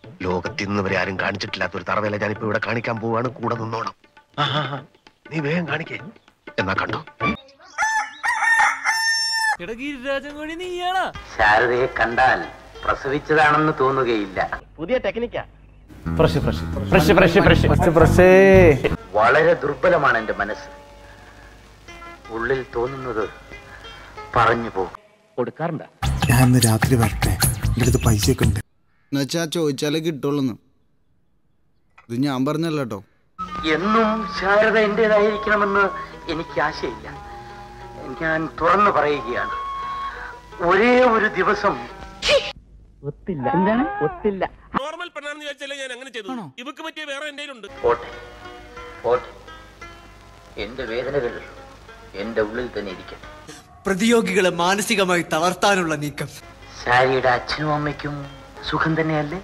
ലോകത്തിൽ നിന്ന് വരെ ആരും കാണിച്ചിട്ടില്ലാത്ത ഒരു തറവേല ഞാനിപ്പോ ഇവിടെ കാണിക്കാൻ പോവാണ് കൂടെ നിന്നോണം ആഹാ, നീ വേഗം കാണിക്കേ എന്നാ കണ്ടോ ശാരദയെ കണ്ടാൽ പ്രസവിച്ചതാണെന്ന് തോന്നുകയില്ല വളരെ ദുർബലമാണ് എന്റെ മനസ്സ് ഉള്ളിൽ തോന്നുന്നത് പറഞ്ഞു പോകും കൊടുക്കാറുണ്ട് ഞാൻ ഇന്ന് രാത്രി വരട്ടെ എൻ്റെ അടുത്ത് പൈസയൊക്കെ ഉണ്ട് എന്നുവെച്ചാ ചോദിച്ചാലേ കിട്ടുള്ളൂ ഇത് ഞാൻ പറഞ്ഞല്ല കേട്ടോ എന്നും ശാരദ എന്റേതായിരിക്കണമെന്ന് എനിക്ക് ആശയില്ല ഞാൻ തുറന്നു പറയുകയാണ് ഒരേ ഒരു ദിവസം ഒത്തില്ല എന്താണ് ഒത്തില്ല നോർമൽ പെണ്ണാണെന്ന് വിചാരിച്ചല്ലേ ഞാൻ അങ്ങനെ ചെയ്തു ഇവക്ക് പറ്റിയ വേറെ എന്റെ ഉണ്ട് പോട്ടെ പോട്ടെ എന്റെ വേദനകൾ എന്റെ ഉള്ളിൽ തന്നെ ഇരിക്കട്ടെ പ്രതിയോഗികളെ മാനസികമായി തളർത്താനുള്ള നീക്കം ശാരിയുടെ അച്ഛനും അമ്മയ്ക്കും സുഖം തന്നെയല്ലേ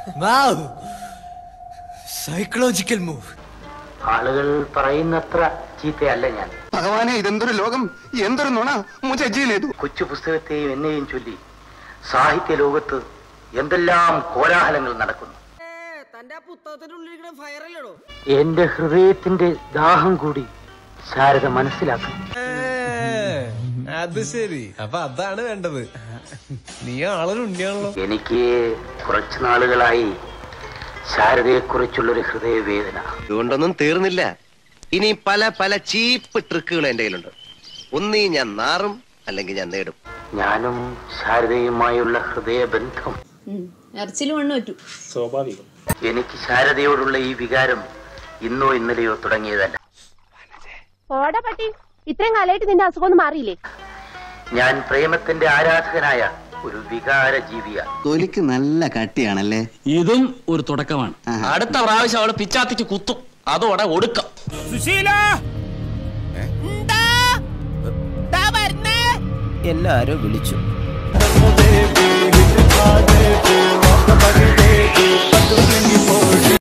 സൈക്കോളജിക്കൽ മൂവ് ആളുകൾ പറയുന്നത്ര ചീത്തയല്ല ഞാൻ ഭഗവാനെ ഇതെന്തൊരു ലോകം എന്തൊരു നുണ മുജീലേതു കൊച്ചു പുസ്തകത്തെയും എന്നെയും ചൊല്ലി സാഹിത്യ ലോകത്ത് എന്തെല്ലാം കോലാഹലങ്ങൾ നടക്കുന്നു എന്റെ ഹൃദയത്തിന്റെ ദാഹം കൂടി ശാരദ മനസ്സിലാക്കും അത് ശരി അപ്പൊ അതാണ് വേണ്ടത് നീ ആളൊരു ഉണ്ണിയാണല്ലോ എനിക്ക് കുറച്ചു നാളുകളായി ശാരദയെ കുറിച്ചുള്ളൊരു ഹൃദയവേദന ഇതുകൊണ്ടൊന്നും തീർന്നില്ല ഇനി പല പല ചീപ്പ് ട്രിക്കുകൾ എന്റെ കയ്യിലുണ്ട് ഒന്നീ ഞാൻ നാറും അല്ലെങ്കിൽ ഞാൻ നേടും ഞാനും ശാരദയുമായുള്ള ഹൃദയബന്ധം ഇറച്ചിൽ മണ്ണ് പറ്റൂ എനിക്ക് ശാരദയോടുള്ള ഈ വികാരം ഇന്നോ ഇന്നലെയോ തുടങ്ങിയതല്ല ഓടാ പട്ടി ഇത്രയും കാലമായിട്ട് നിന്റെ അസുഖം ഒന്നും മാറിയില്ലേ ഞാൻ പ്രേമത്തിന്റെ ആരാധകനായ ഒരു വികാര ജീവിയാണ് തൊലിക്ക് നല്ല കട്ടിയാണല്ലേ ഇതും ഒരു തുടക്കമാണ് അടുത്ത പ്രാവശ്യം അവള് പിച്ചാത്തിക്ക് കുത്തും അതോടെ ഒടുക്കം എന്നെ ആരോ വിളിച്ചു